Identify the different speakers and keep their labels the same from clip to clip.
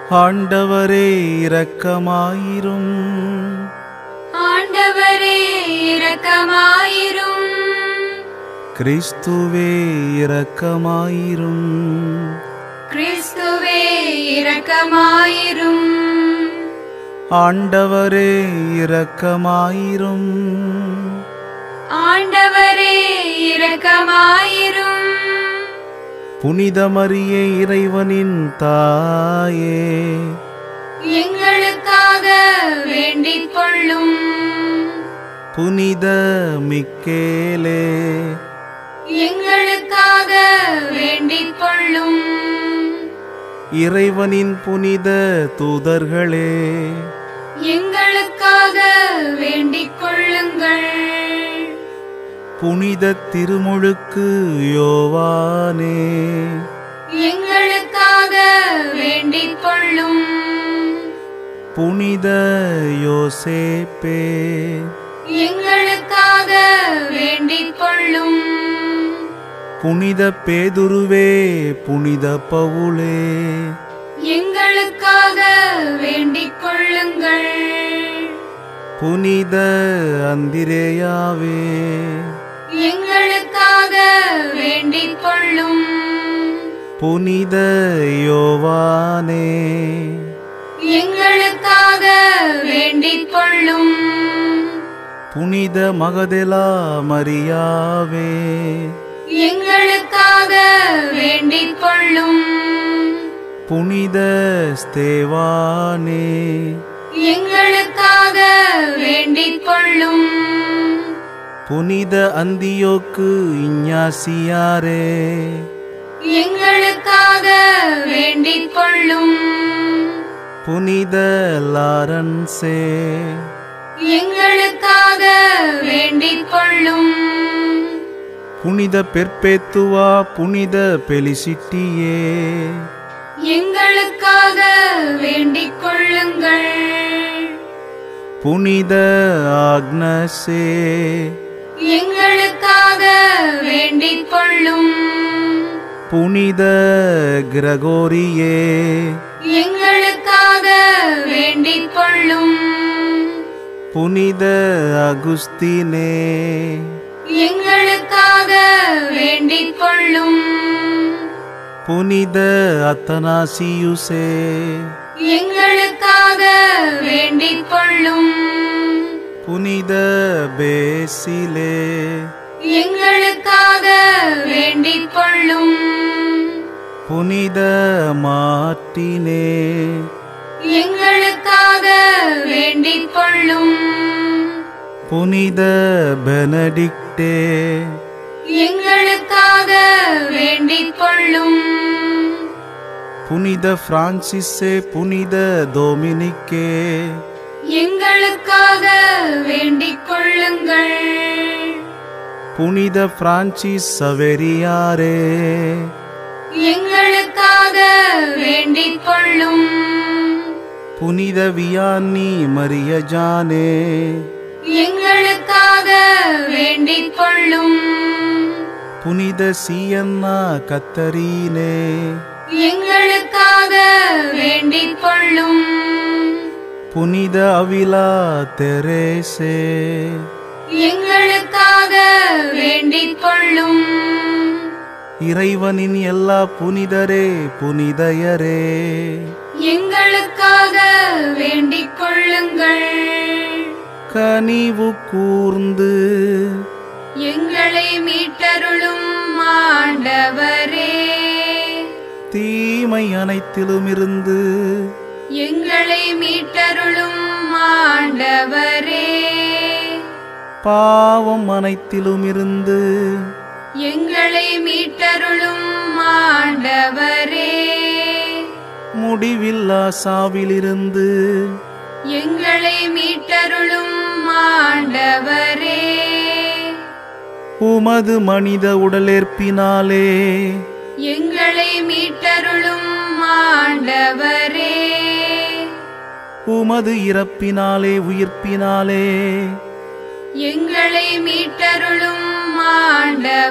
Speaker 1: ஆண்டவரே இரக்கமாயிரும்
Speaker 2: ஆண்டவரே இரக்கமாயிரும்
Speaker 1: கிறிஸ்துவே இரக்கமாயிரும்
Speaker 2: கிறிஸ்துவே இரக்கமாயிரும்
Speaker 1: ஆண்டவரே இரக்கமாயிரும்
Speaker 2: ஆண்டவரே இரக்கமாயிரும்
Speaker 1: புனித மரியே இறைவனின் தாயே
Speaker 2: எங்களுக்காக வேண்டிக் கொள்ளும்
Speaker 1: புனித மிக்கேலே
Speaker 2: எங்களுக்காக வேண்டிக் கொள்ளும்
Speaker 1: இறைவனின் புனித தூதர்களே
Speaker 2: எங்களுக்காக வேண்டிக் கொள்ளுங்கள்
Speaker 1: புனித திருமுழுக்கு யோவானே
Speaker 2: எங்களுக்காக வேண்டிக் கொள்ளும்
Speaker 1: புனித யோசேப்பே
Speaker 2: எங்களுக்காக வேண்டிக் கொள்ளும்
Speaker 1: புனித பேதுருவே புனித பவுலே
Speaker 2: எங்களுக்காக வேண்டிக் கொள்ளுங்கள்
Speaker 1: புனித அந்திரேயாவே
Speaker 2: எங்களுக்காக வேண்டிக் கொள்ளும்
Speaker 1: புனித யோவானே
Speaker 2: எங்களுக்காக வேண்டிக் கொள்ளும்
Speaker 1: புனித மகதெலா மரியாவே
Speaker 2: எங்களுக்காக வேண்டிக் கொள்ளும்
Speaker 1: புனித ஸ்தேவானே
Speaker 2: எங்களுக்காக வேண்டிக் கொள்ளும்
Speaker 1: புனித அந்தியோக்கு இஞ்ஞாசியாரே
Speaker 2: எங்களுக்காக வேண்டிக் கொள்ளும்
Speaker 1: புனித லாரன்சே
Speaker 2: எங்களுக்காக வேண்டிக் கொள்ளும்
Speaker 1: புனித பெர்பேத்துவா புனித பெலிசிட்டியே
Speaker 2: எங்களுக்காக வேண்டிக் கொள்ளுங்கள்
Speaker 1: புனித ஆக்னசே
Speaker 2: எங்களுக்காக வேண்டிக் கொள்ளும்
Speaker 1: புனித கிரகோரியே
Speaker 2: எங்களுக்காக வேண்டிக் கொள்ளும்
Speaker 1: புனித அகுஸ்தினே
Speaker 2: எங்களுக்காக வேண்டிக் கொள்ளும்
Speaker 1: புனித அத்தனாசியுசே
Speaker 2: எங்களுக்காக வேண்டிக் கொள்ளும்
Speaker 1: புனித பேசிலே
Speaker 2: எங்களுக்காக வேண்டிக் கொள்ளும்
Speaker 1: புனித மார்ட்டினே
Speaker 2: எங்களுக்காக வேண்டிக் கொள்ளும்
Speaker 1: புனித பெனடிக்டே
Speaker 2: எங்களுக்காக வேண்டிக் கொள்ளும்
Speaker 1: புனித பிரான்சிஸே புனித டொமினிக்கே
Speaker 2: எங்களுக்காக வேண்டிக் கொள்ளுங்கள்
Speaker 1: புனித பிரான்சிஸ் சவேரியாரே
Speaker 2: எங்களுக்காக வேண்டிக் கொள்ளும்
Speaker 1: புனித வியானி மரியஜானே
Speaker 2: எங்களுக்காக வேண்டிக் கொள்ளும்
Speaker 1: புனித சியன்னா கத்தரீனே
Speaker 2: எங்களுக்காக வேண்டிக் கொள்ளும்
Speaker 1: புனித அவிலா தெரேசே
Speaker 2: எங்களுக்காக வேண்டிக் கொள்ளும்
Speaker 1: இறைவனின் எல்லா புனிதரே புனிதயரே
Speaker 2: எங்களுக்காக வேண்டிக் கொள்ளுங்கள்
Speaker 1: கனிவு கூர்ந்து
Speaker 2: எங்களை மீட்டருளும் ஆண்டவரே
Speaker 1: தீமை அனைத்திலுமிருந்து
Speaker 2: எங்களை மீட்டருளும் ஆண்டவரே
Speaker 1: பாவம் அனைத்திலுமிருந்து
Speaker 2: எங்களை மீட்டருளும் ஆண்டவரே
Speaker 1: முடிவில்லா சாவிலிருந்து
Speaker 2: எங்களை மீட்டருளும் ஆண்டவரே
Speaker 1: உமது மனித உடலேற்பினாலே
Speaker 2: எங்களை மீட்டருளும் ஆண்டவரே
Speaker 1: உமது இறப்பினாலே உயிர்ப்பினாலே
Speaker 2: எங்களை மீட்டருளும்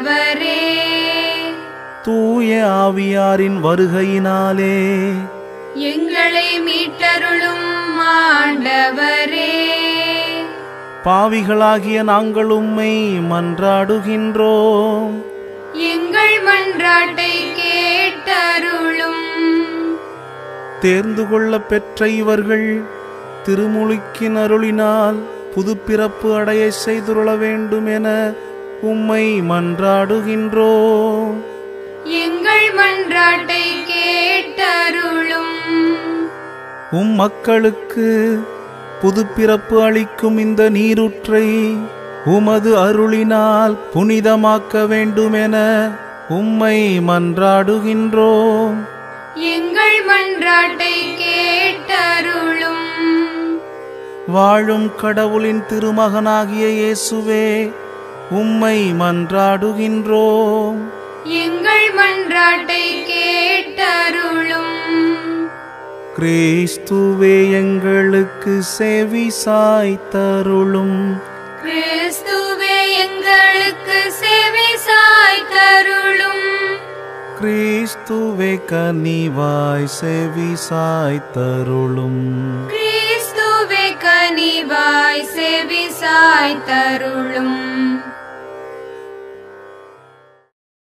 Speaker 2: ஆண்டவரே
Speaker 1: தூய ஆவியாரின் வருகையினாலே
Speaker 2: எங்களை மீட்டருளும் ஆண்டவரே
Speaker 1: பாவிகளாகிய நாங்கள் உம்மை மன்றாடுகின்றோம்
Speaker 2: எங்கள் மன்றாட்டை கேட்டருளும்
Speaker 1: தேர்ந்து கொள்ள பெற்ற இவர்கள் திருமுழுக்கின் அருளினால் புதுப்பிறப்பு அடைய செய்துருள வேண்டும் என உம்மை மன்றாடுகின்றோம்
Speaker 2: எங்கள் மன்றாட்டை கேட்டருளும்
Speaker 1: உம் மக்களுக்கு புதுப்பிறப்பு அளிக்கும் இந்த நீரூற்றை உமது அருளினால் புனிதமாக்க வேண்டுமென உம்மை மன்றாடுகின்றோம்
Speaker 2: எங்கள் மன்றாட்டை கேட்டருளும்
Speaker 1: வாழும் கடவுளின் திருமகனாகிய இயேசுவே உம்மை மன்றாடுகின்றோம்
Speaker 2: எங்கள் மன்றாட்டை கேட்டருளும்
Speaker 1: கிறிஸ்துவே எங்களுக்கு செவி சாய்த்தருளும்
Speaker 2: கிறிஸ்துவே எங்களுக்கு செவி சாய்த்தருளும்
Speaker 1: கிறிஸ்துவே கனிவாய் செவி சாய்த்தருளும்
Speaker 2: கிறிஸ்துவே கனிவாய் செவி சாய்த்தருளும்